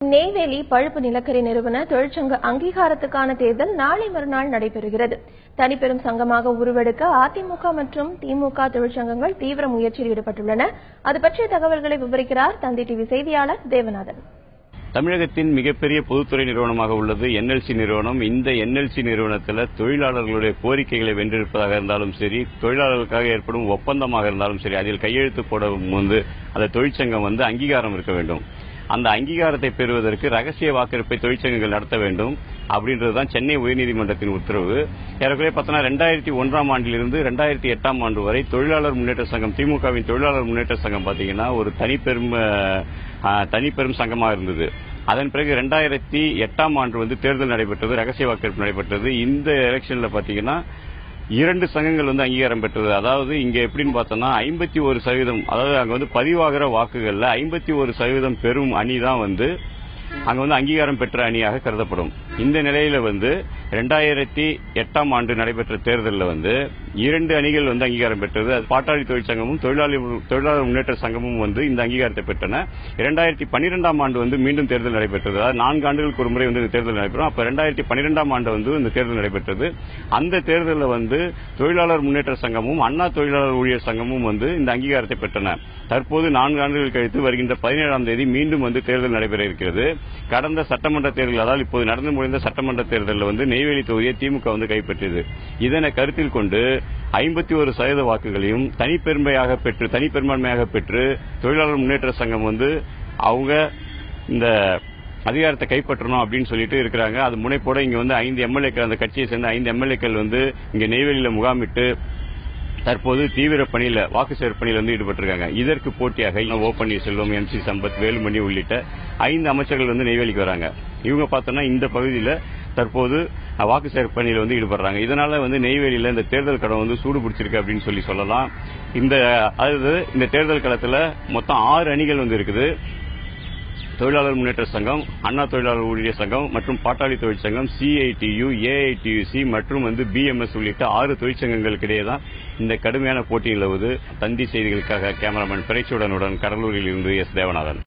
நெய்வேலி பழுப்பு நிலக்கரி நிறுவன தொழிற்சங்க அங்கீகாரத்துக்கான தேர்தல் நாளை மறுநாள் நடைபெறுகிறது தனிப்பெரும் சங்கமாக உருவெடுக்க அதிமுக மற்றும் திமுக தொழிற்சங்கங்கள் தீவிர முயற்சியில் ஈடுபட்டுள்ளன அது பற்றிய தகவல்களை விவரிக்கிறார் தந்தி டிவி செய்தியாளர் தேவநாதன் தமிழகத்தின் மிகப்பெரிய பொதுத்துறை நிறுவனமாக உள்ளது என்எல்சி நிறுவனம் இந்த என்எல்சி நிறுவனத்தில் தொழிலாளர்களுடைய கோரிக்கைகளை வென்றிருப்பதாக இருந்தாலும் சரி தொழிலாளர்களுக்காக ஏற்படும் ஒப்பந்தமாக இருந்தாலும் சரி அதில் கையெழுத்து போடும் வந்து அந்த தொழிற்சங்கம் வந்து அங்கீகாரம் இருக்க வேண்டும் அந்த அங்கீகாரத்தை பெறுவதற்கு ரகசிய வாக்கெடுப்பை தொழிற்சங்கங்கள் நடத்த வேண்டும் அப்படின்றதுதான் சென்னை உயர்நீதிமன்றத்தின் உத்தரவு ஏறக்குறைய பார்த்தோன்னா ரெண்டாயிரத்தி ஒன்றாம் ஆண்டிலிருந்து ரெண்டாயிரத்தி எட்டாம் ஆண்டு வரை தொழிலாளர் முன்னேற்ற சங்கம் திமுகவின் தொழிலாளர் முன்னேற்ற சங்கம் பாத்தீங்கன்னா ஒரு தனிப்பெரும் அஹ், தனிப்பெரும் சங்கமாக இருந்தது அதன் பிறகு ரெண்டாயிரத்தி எட்டாம் ஆண்டு வந்து தேர்தல் நடைபெற்றது ரகசிய வாக்கெடுப்பு நடைபெற்றது இந்த எலெக்ஷன்ல பாத்தீங்கன்னா இரண்டு சங்கங்கள் வந்து அங்கீகாரம் பெற்றது அதாவது இங்க எப்படின்னு பார்த்தோம்னா ஐம்பத்தி ஒரு சதவீதம் அதாவது அங்க வந்து பதிவாகிற வாக்குகள்ல ஐம்பத்தி ஒரு சதவீதம் பெறும் அணி தான் வந்து அங்க வந்து அங்கீகாரம் பெற்ற அணியாக கருதப்படும் இந்த நிலையில வந்து ரெண்டாயிரத்தி எட்டாம் ஆண்டு நடைபெற்ற தேர்தலில் வந்து இரண்டு அணிகள் வந்து அங்கீகாரம் பெற்றது அது பாட்டாளி தொழிற்சங்கமும் தொழிலாளி தொழிலாளர் முன்னேற்ற சங்கமும் வந்து இந்த அங்கீகாரத்தை பெற்றன இரண்டாயிரத்தி பன்னிரெண்டாம் ஆண்டு வந்து மீண்டும் தேர்தல் நடைபெற்றது அதாவது நான்கு ஆண்டுகளுக்கு ஒரு முறை வந்து இந்த தேர்தல் நடைபெறும் அப்ப ரெண்டாயிரத்தி பன்னிரெண்டாம் ஆண்டு வந்து இந்த தேர்தல் நடைபெற்றது அந்த தேர்தலில் வந்து தொழிலாளர் முன்னேற்ற சங்கமும் அண்ணா தொழிலாளர் ஊழியர் சங்கமும் வந்து இந்த அங்கீகாரத்தை பெற்றன தற்போது நான்கு ஆண்டுகள் கழித்து வருகின்ற பதினேழாம் தேதி மீண்டும் வந்து தேர்தல் நடைபெற இருக்கிறது கடந்த சட்டமன்ற தேர்தல் அதாவது இப்போது நடந்து முடிந்த சட்டமன்ற தேர்தலில் வந்து நெய்வேலி தொகுதியை திமுக வந்து கைப்பற்றியது இதனை கருத்தில் கொண்டு ஐம்பத்தி ஒரு சதவீத வாக்குகளையும் தனிப்பெருமையாக பெற்று தனிப்பெரும்பான்மையாக பெற்று தொழிலாளர் முன்னேற்ற சங்கம் வந்து அவங்க இந்த அதிகாரத்தை கைப்பற்றணும் அப்படின்னு சொல்லிட்டு இருக்கிறாங்க அது முனைப்போட இங்க வந்து ஐந்து எம்எல்ஏக்கள் அந்த கட்சியை சேர்ந்த ஐந்து எம்எல்ஏக்கள் வந்து இங்க நெய்வேலியில முகாமிட்டு தற்போது தீவிர பணியில வாக்கு சேர் பணியில் வந்து ஈடுபட்டிருக்காங்க இதற்கு போட்டியாக O Panneerselvam M C Sampath Velumani உள்ளிட்ட ஐந்து அமைச்சர்கள் வந்து நெய்வேலிக்கு வராங்க இவங்க பார்த்தோம்னா இந்த பகுதியில் தற்போது அஹ், வாக்கு சேர் பணியில் வந்து ஈடுபடுறாங்க இதனால வந்து நெய்வேலியில இந்த தேர்தல் களம் வந்து சூடு பிடிச்சிருக்கு அப்படின்னு சொல்லி சொல்லலாம் இந்த அதாவது இந்த தேர்தல் களத்தில் மொத்தம் ஆறு அணிகள் வந்து இருக்குது தொழிலாளர் முன்னேற்ற சங்கம் அண்ணா தொழிலாளர் ஊழியர் சங்கம் மற்றும் பாட்டாளி தொழிற்சங்கம் சிஐடியு ஏஐடியுசி மற்றும் வந்து பிஎம்எஸ் உள்ளிட்ட ஆறு தொழிற்சங்கங்களுக்கு இடையே தான் இந்த கடுமையான போட்டி நிலவுது தந்தி செய்திகளுக்காக கேமராமேன் பிறைச்சூடனுடன் கடலூரில் இருந்து எஸ் தேவநாதன்